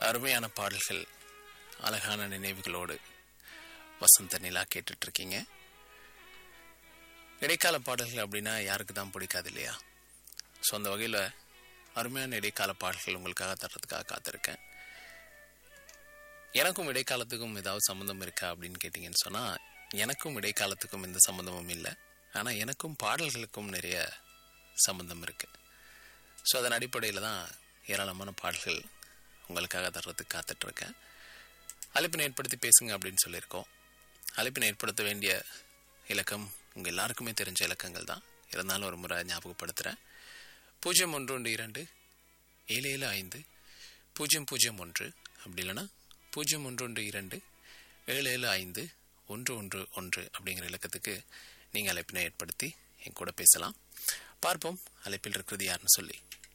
அருமையான பாடல்கள் அழகான நினைவுகளோடு வசந்த நிலா கேட்டுட்டு இருக்கீங்க இடைக்கால பாடல்கள் அப்படின்னா யாருக்கு தான் பிடிக்காது இல்லையா ஸோ அந்த வகையில் அருமையான இடைக்கால பாடல்கள் உங்களுக்காக தர்றதுக்காக காத்திருக்கேன் எனக்கும் இடைக்காலத்துக்கும் ஏதாவது சம்மந்தம் இருக்கா அப்படின்னு கேட்டிங்கன்னு சொன்னால் எனக்கும் இடைக்காலத்துக்கும் எந்த சம்மந்தமும் இல்லை ஆனால் எனக்கும் பாடல்களுக்கும் நிறைய சம்மந்தம் இருக்குது ஸோ அதன் அடிப்படையில் தான் ஏராளமான பாடல்கள் உங்களுக்காக தர்றதுக்கு காத்துட்ருக்கேன் அழைப்பினை ஏற்படுத்தி பேசுங்க அப்படின்னு சொல்லியிருக்கோம் அழைப்பினை ஏற்படுத்த வேண்டிய இலக்கம் உங்கள் எல்லாருக்குமே தெரிஞ்ச இலக்கங்கள் தான் இருந்தாலும் ஒரு முறை ஞாபகப்படுத்துகிறேன் பூஜ்ஜியம் ஒன்று ஒன்று இரண்டு ஏழு ஏழு ஐந்து பூஜ்ஜியம் பூஜ்ஜியம் ஒன்று அப்படி இல்லைன்னா பூஜ்ஜியம் ஒன்று ஒன்று இரண்டு ஏழு ஏழு ஐந்து ஒன்று ஒன்று ஒன்று அப்படிங்கிற இலக்கத்துக்கு நீங்கள் அழைப்பினை ஏற்படுத்தி என் கூட பேசலாம் பார்ப்போம் அழைப்பில் இருக்கிறது யாருன்னு சொல்லி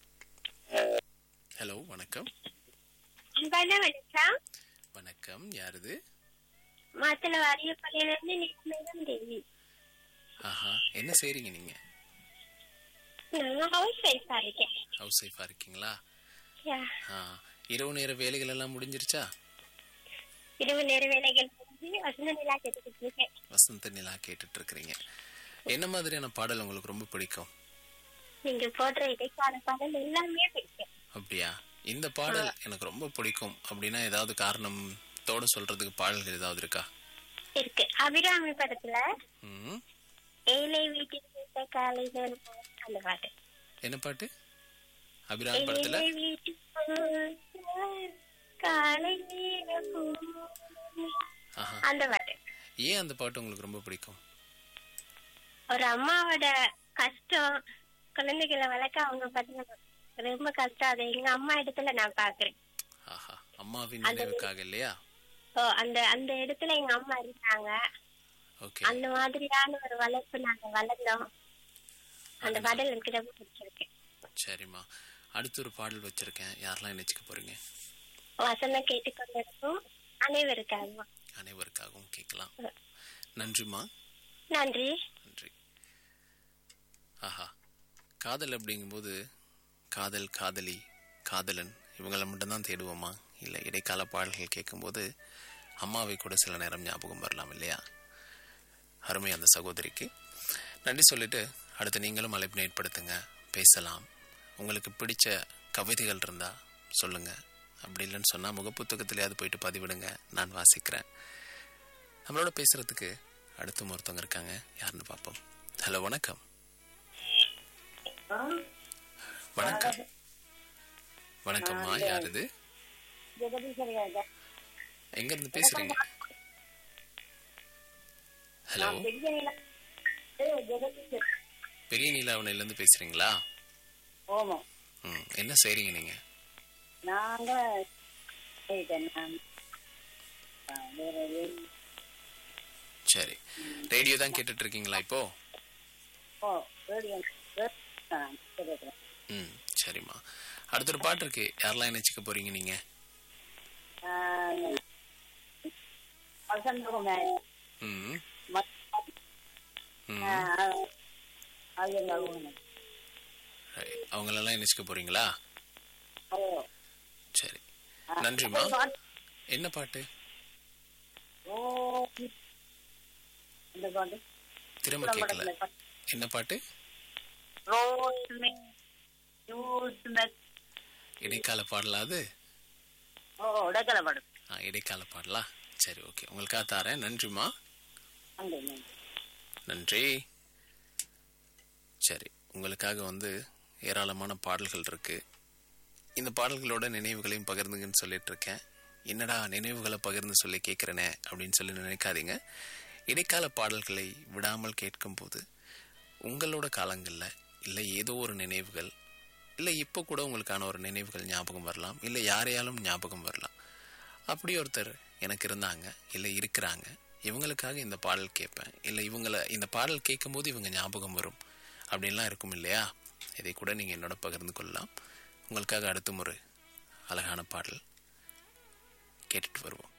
ஹலோ வணக்கம் அன்பான வணக்கம் வணக்கம் யாருது மாத்தல வாரிய பள்ளியில இருந்து நிச்சயம் தேவி ஆஹா என்ன செய்றீங்க நீங்க நான் ஹவுஸ் ஒய்ஃபா இருக்கேன் ஹவுஸ் ஒய்ஃபா இருக்கீங்களா யா. ஆ இரவு நேர வேலைகள் எல்லாம் முடிஞ்சிருச்சா இரவு நேர வேலைகள் முடிஞ்சு வசந்த நிலா கேட்டுக்கிட்டு இருக்கேன் வசந்த நிலா கேட்டுட்டு இருக்கிறீங்க என்ன மாதிரியான பாடல் உங்களுக்கு ரொம்ப பிடிக்கும் நீங்க போடுற இடைக்கால பாடல் எல்லாமே பிடிக்கும் அப்படியா இந்த பாடல் எனக்கு ரொம்ப பிடிக்கும் அப்படின்னா ஏதாவது காரணத்தோட சொல்றதுக்கு பாடல்கள் ஏதாவது இருக்கா இருக்கு அபிராமி படத்துல ம் ஏழை வீட்டில் கேட்ட காலை நேரம் அந்த பாட்டு என்ன பாட்டு அபிராமி படத்துல ஏழை வீட்டில் காலை நேரம் பூ. ஆஹா அந்த பாட்டு ஏன் அந்த பாட்டு உங்களுக்கு ரொம்ப பிடிக்கும் ஒரு அம்மாவோட கஷ்டம் குழந்தைகளை வளர்க்க அவங்க பாத்தீங்கன்னா ரொம்ப கஷ்டம் அதை எங்க அம்மா இடத்துல நான் பாக்குறேன் ஆஹா அம்மாவின் நினைவுக்காக இல்லையா ஓ அந்த அந்த இடத்துல எங்க அம்மா இருந்தாங்க ஓகே அந்த மாதிரியான ஒரு வளர்ப்பு நாங்க வளர்ந்தோம் அந்த பாடல் எனக்கு ரொம்ப பிடிச்சிருக்கு சரிம்மா அடுத்து ஒரு பாடல் வச்சிருக்கேன் யாரெல்லாம் நினைச்சுக்க போறீங்க வசனம் கேட்டுக்கொண்டிருக்கும் அனைவருக்காகவும் அனைவருக்காகவும் கேட்கலாம் நன்றிம்மா நன்றி நன்றி ஆஹா காதல் அப்படிங்கும்போது காதல் காதலி காதலன் இவங்களை மட்டும்தான் தேடுவோமா இல்லை இடைக்கால பாடல்கள் கேட்கும்போது அம்மாவை கூட சில நேரம் ஞாபகம் வரலாம் இல்லையா அருமை அந்த சகோதரிக்கு நன்றி சொல்லிட்டு அடுத்து நீங்களும் அழைப்பு ஏற்படுத்துங்க பேசலாம் உங்களுக்கு பிடிச்ச கவிதைகள் இருந்தா சொல்லுங்க அப்படி இல்லைன்னு சொன்னா முகப்புத்தகத்திலேயாவது போயிட்டு பதிவிடுங்க நான் வாசிக்கிறேன் நம்மளோட பேசுறதுக்கு அடுத்து ஒருத்தவங்க இருக்காங்க யாருன்னு பார்ப்போம் ஹலோ வணக்கம் வணக்கம் வணக்கம்மா யார் இது எங்க இருந்து பேசுறீங்க ஹலோ பெரிய நீலாவணையில இருந்து பேசுறீங்களா ஓமோ ம் என்ன செய்றீங்க நீங்க நாங்க செய்தேன் நான். ஆ, வேற எது- சரி ரேடியோ தான் கேட்டுட்டு இருக்கீங்களா இப்போ ஓ ரேடியோ ஆ, கேட்டுக்கிறேன். ம் சரிம்மா அடுத்த ஒரு பாட்டு இருக்கு யாரெல்லாம் நினைச்சுக்க போறீங்க நீங்க ஆ, வசந்தகுமார் ம் மத்- ம் ஆ, அது எங்க ஊரு. right. அவங்களெல்லாம் நினைச்சுக்க போறீங்களா ஓ சரி நன்றிம்மா என்ன பாட்டு ஓ இந்த பாட்டு திரும்ப கேட்கல படத்துல பாட்டு. என்ன பாட்டு ரோஸ் மிக் யூஸ் மிக் இடைக்கால பாடலா அது ஓ உடக்கல படம் ஆ, இடைக்கால பாடலா சரி ஓகே உங்களுக்காக தாரேன் நன்றிம்மா நன்றி நன்றி நன்றி சரி உங்களுக்காக வந்து ஏராளமான பாடல்கள் இருக்கு இந்த பாடல்களோட நினைவுகளையும் பகிர்ந்துங்கன்னு சொல்லிட்டு இருக்கேன் என்னடா நினைவுகளை பகிர்ந்து சொல்லி கேட்குறேனே அப்படின்னு சொல்லி நினைக்காதீங்க இடைக்கால பாடல்களை விடாமல் கேட்கும்போது உங்களோட காலங்களில் இல்லை ஏதோ ஒரு நினைவுகள் இல்லை இப்போ கூட உங்களுக்கான ஒரு நினைவுகள் ஞாபகம் வரலாம் இல்லை யாரையாலும் ஞாபகம் வரலாம் அப்படி ஒருத்தர் எனக்கு இருந்தாங்க இல்லை இருக்கிறாங்க இவங்களுக்காக இந்த பாடல் கேட்பேன் இல்லை இவங்கள இந்த பாடல் கேட்கும்போது இவங்க ஞாபகம் வரும் அப்படின்லாம் இருக்கும் இல்லையா இதை கூட நீங்கள் என்னோட பகிர்ந்து கொள்ளலாம் உங்களுக்காக அடுத்த ஒரு அழகான பாடல் கேட்டுட்டு வருவோம்